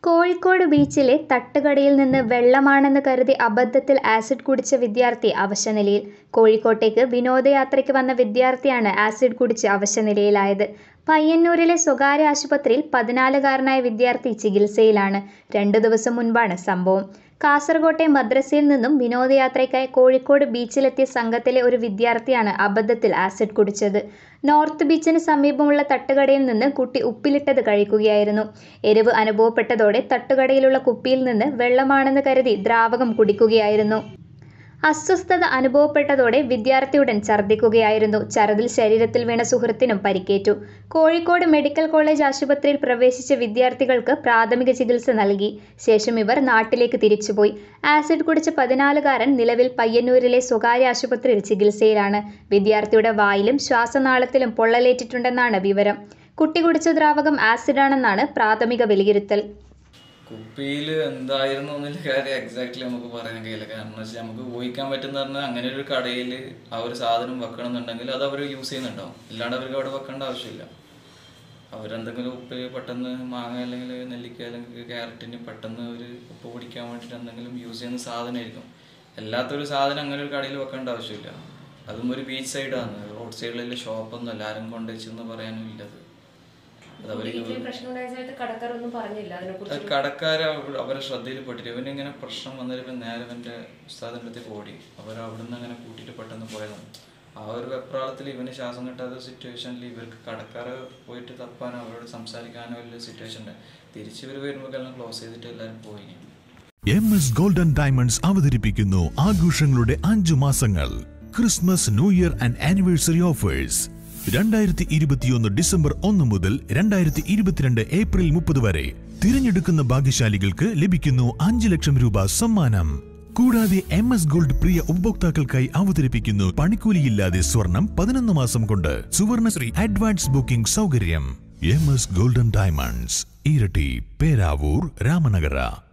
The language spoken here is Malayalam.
കോഴിക്കോട് ബീച്ചിലെ തട്ടുകടയിൽ നിന്ന് വെള്ളമാണെന്ന് കരുതി അബദ്ധത്തിൽ ആസിഡ് കുടിച്ച വിദ്യാർത്ഥി അവശനിലയിൽ കോഴിക്കോട്ടേക്ക് വിനോദയാത്രയ്ക്ക് വന്ന വിദ്യാർത്ഥിയാണ് ആസിഡ് കുടിച്ച് അവശനിലയിലായത് പയ്യന്നൂരിലെ സ്വകാര്യ ആശുപത്രിയിൽ പതിനാലുകാരനായ വിദ്യാർത്ഥി ചികിത്സയിലാണ് രണ്ടു ദിവസം മുൻപാണ് സംഭവം കാസർകോട്ടെ മദ്രസയിൽ നിന്നും വിനോദയാത്രയ്ക്കായി കോഴിക്കോട് ബീച്ചിലെത്തിയ സംഘത്തിലെ ഒരു വിദ്യാർത്ഥിയാണ് അബദ്ധത്തിൽ ആസിഡ് കുടിച്ചത് നോർത്ത് ബീച്ചിന് സമീപമുള്ള തട്ടുകടയിൽ നിന്ന് കുട്ടി ഉപ്പിലിട്ടത് കഴിക്കുകയായിരുന്നു എരിവ് അനുഭവപ്പെട്ടതോടെ തട്ടുകടയിലുള്ള കുപ്പിയിൽ നിന്ന് വെള്ളമാണെന്ന് കരുതി ദ്രാവകം കുടിക്കുകയായിരുന്നു അസ്വസ്ഥത അനുഭവപ്പെട്ടതോടെ വിദ്യാർത്ഥിയുടൻ ഛർദ്ദിക്കുകയായിരുന്നു ഛർദിൽ ശരീരത്തിൽ വീണ സുഹൃത്തിനും പരിക്കേറ്റു കോഴിക്കോട് മെഡിക്കൽ കോളേജ് ആശുപത്രിയിൽ പ്രവേശിച്ച വിദ്യാർത്ഥികൾക്ക് പ്രാഥമിക ചികിത്സ നൽകി ശേഷം ഇവർ നാട്ടിലേക്ക് തിരിച്ചുപോയി ആസിഡ് കുടിച്ച പതിനാലുകാരൻ നിലവിൽ പയ്യന്നൂരിലെ സ്വകാര്യ ആശുപത്രിയിൽ ചികിത്സയിലാണ് വിദ്യാർത്ഥിയുടെ വായിലും ശ്വാസനാളത്തിലും പൊള്ളലേറ്റിട്ടുണ്ടെന്നാണ് വിവരം കുട്ടി കുടിച്ച ദ്രാവകം ആസിഡാണെന്നാണ് പ്രാഥമിക വിലയിരുത്തൽ കുപ്പിയിൽ എന്തായിരുന്നു എന്നുള്ള കാര്യം എക്സാക്ട്ലി നമുക്ക് പറയാൻ കഴിയില്ല കാരണം വെച്ചാൽ നമുക്ക് ഊഹിക്കാൻ പറ്റുന്ന പറഞ്ഞാൽ അങ്ങനെ ഒരു കടയിൽ ആ ഒരു സാധനം വെക്കണം എന്നുണ്ടെങ്കിൽ അത് അവർ യൂസ് ചെയ്യുന്നുണ്ടാവും ഇല്ലാണ്ട് അവർക്ക് അവിടെ വെക്കേണ്ട ആവശ്യമില്ല അവരെന്തെങ്കിലും ഉപ്പ് പെട്ടെന്ന് മാങ്ങ അല്ലെങ്കിൽ നെല്ലിക്ക അല്ലെങ്കിൽ ക്യാരറ്റിന് പെട്ടെന്ന് ഒരു ഉപ്പ് പിടിക്കാൻ വേണ്ടിയിട്ട് എന്തെങ്കിലും യൂസ് ചെയ്യുന്ന സാധനമായിരിക്കും അല്ലാത്തൊരു സാധനം അങ്ങനെ ഒരു കടയിൽ വെക്കേണ്ട ആവശ്യമില്ല അതും ഒരു ബീച്ച് സൈഡാണ് റോഡ് സൈഡിലുള്ള ഷോപ്പൊന്നും അല്ല ആരും കൊണ്ടുവച്ചെന്ന് പറയാനും ഇല്ലത് അത് അവർ വീട്ടിൽ പ്രശ്നം ഉണ്ടായ സമയത്ത് കടക്കാരൊന്നും പറഞ്ഞില്ല അതിനെ കുറിച്ച് കടക്കാരെ അവ- അവരെ ശ്രദ്ധയിൽ പെട്ടിട്ട് ഇവന് ഇങ്ങനെ പ്രശ്നം വന്നതിൽ ഇവൻ നേരെ ഇവൻ്റെ ഉസ്താദിൻ്റെ അടുത്തേക്ക് ഓടി അവർ അവിടുന്ന് അങ്ങനെ കൂട്ടിയിട്ട് പെട്ടെന്ന് പോയതാണ് ആ ഒരു വെപ്രാളത്തിൽ ഇവന് ശ്വാസം കിട്ടാത്ത സിറ്റുവേഷനിൽ ഇവർക്ക് കടക്കാരെ പോയിട്ട് തപ്പാനോ അവരോട് സംസാരിക്കാനോ വലിയ സിറ്റുവേഷൻ ഉണ്ട് തിരിച്ച് ഇവർ വരുമ്പോൾ എല്ലാം ക്ലോസ് ചെയ്തിട്ട് എല്ലാവരും പോയി എം എസ് ഗോൾഡൻ ഡയമണ്ട്സ് അവതരിപ്പിക്കുന്നു ആഘോഷങ്ങളുടെ അഞ്ചു മാസങ്ങൾ Christmas new year and anniversary offers രണ്ടായിരത്തി ഇരുപത്തിയൊന്ന് ഡിസംബർ ഒന്ന് മുതൽ രണ്ടായിരത്തി ഇരുപത്തിരണ്ട് ഏപ്രിൽ മുപ്പത് വരെ തിരഞ്ഞെടുക്കുന്ന ഭാഗ്യശാലികൾക്ക് ലഭിക്കുന്നു അഞ്ച് ലക്ഷം രൂപ സമ്മാനം കൂടാതെ എം എസ് ഗോൾഡ് പ്രിയ ഉപഭോക്താക്കൾക്കായി അവതരിപ്പിക്കുന്നു പണിക്കൂലിയില്ലാതെ സ്വർണം പതിനൊന്ന് മാസം കൊണ്ട് സുവർണശ്രീ അഡ്വാൻസ് ബുക്കിംഗ് സൗകര്യം എം എസ് ഗോൾഡൻ ഡയമണ്ട്സ് ഇരട്ടി പേരാവൂർ രാമനഗര